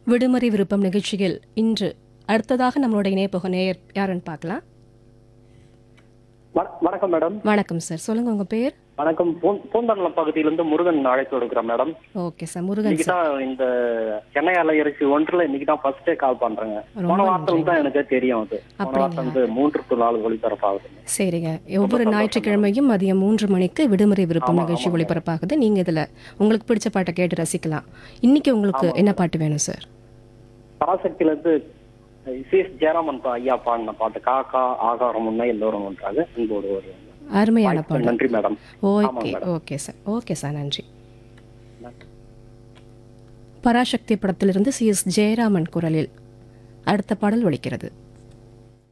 விடுமுறை விருப்பம் நிகழ்ச்சியில் இன்று அடுத்ததாக நம்மளோட இணையப்போக நேயர் யாருன்னு பார்க்கலாம் வண- வணக்கம் மேடம் வணக்கம் சார் சொல்லுங்க உங்க பேர் வணக்கம் பூ- பூந்தண்டலம் பகுதியிலிருந்து முருகன் அழைத்து கொடுக்குறேன் மேடம் ஓகே சார் முருகன் இன்னைக்கு சார் தான் இந்த சென்னை அலையரசி ஒன்றுல இன்னைக்கு தான் ஃபர்ஸ்டே கால் பண்றேங்க ரொம்ப போன வாரத்துல தான் எனக்கு தெரியும் அது போன அப்படிங்களா? வாரத்துல வந்து மூன்று டு நாலு ஒளிபரப்பாகுது சரிங்க ஒவ்வொரு ஞாயிற்றுக்கிழமையும் மதியம் மூன்று மணிக்கு விடுமுறை விருப்பம் ஆமா, நிகழ்ச்சி ஆமாங்க. ஒளிபரப்பாகுது நீங்க இதுல உங்களுக்கு பிடிச்ச பாட்டை கேட்டு ரசிக்கலாம் இன்னைக்கு உங்களுக்கு என்ன பாட்டு வேணும் சார் பராசக்தியில இருந்து சி எஸ் ஜெயராமன் பா- ஐயா பாடின பாட்டு காக்கா ஆகாரம் உண்மை எல்லோரும் ஒன்றாக அன்போடு வருவாங்க அருமையான வாய்ப்புக்கு பாடல் நன்றி மேடம் ஓகே ஆமாங்க ஓகே சார் ஓகே சார் நன்றி பராசக்தி படத்திலிருந்து சி எஸ் ஜெயராமன் குரலில் அடுத்த பாடல் ஒலிக்கிறது